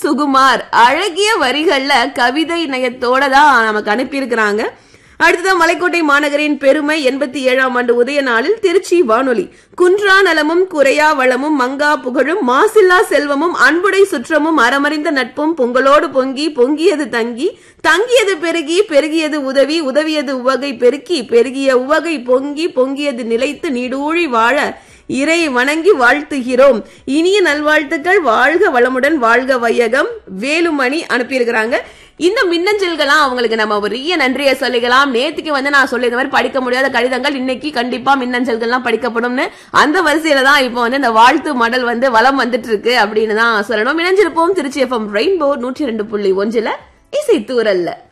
சுகுமார் அழகிய வரிகள்ல கவிதை நயத்தோட தான் நமக்கு அனுப்பியிருக்கிறாங்க அடுத்ததான் மலைக்கோட்டை மாநகரின் பெருமை எண்பத்தி ஏழாம் ஆண்டு உதய நாளில் திருச்சி வானொலி குன்றா நலமும் குறையா வளமும் மங்கா புகழும் மாசில்லா செல்வமும் அன்புடை சுற்றமும் அறமறிந்த நட்பும் பொங்கலோடு பொங்கி பொங்கியது தங்கி தங்கியது பெருகி பெருகியது உதவி உதவியது உவகை பெருக்கி பெருகிய உவகை பொங்கி பொங்கியது நிலைத்து நீடூழி வாழ இறை வணங்கி வாழ்த்துகிறோம் இனிய நல்வாழ்த்துக்கள் வாழ்க வளமுடன் வாழ்க வையகம் வேலுமணி அனுப்பியிருக்கிறாங்க இந்த மின்னஞ்சல்கள்லாம் அவங்களுக்கு நம்ம பெரிய நன்றியை சொல்லிக்கலாம் நேத்துக்கு வந்து நான் சொல்லி இந்த மாதிரி படிக்க முடியாத கடிதங்கள் இன்னைக்கு கண்டிப்பா மின்னஞ்சல்கள்லாம் படிக்கப்படும்னு அந்த வரிசையில தான் இப்போ வந்து இந்த வாழ்த்து மடல் வந்து வளம் வந்துட்டு இருக்கு அப்படின்னு தான் சொல்லணும் இணைஞ்சிருப்போம் திருச்சி எஃப்எம் ரெயின்போ நூற்றி ரெண்டு புள்ளி ஒன்றுல இசை தூரல்ல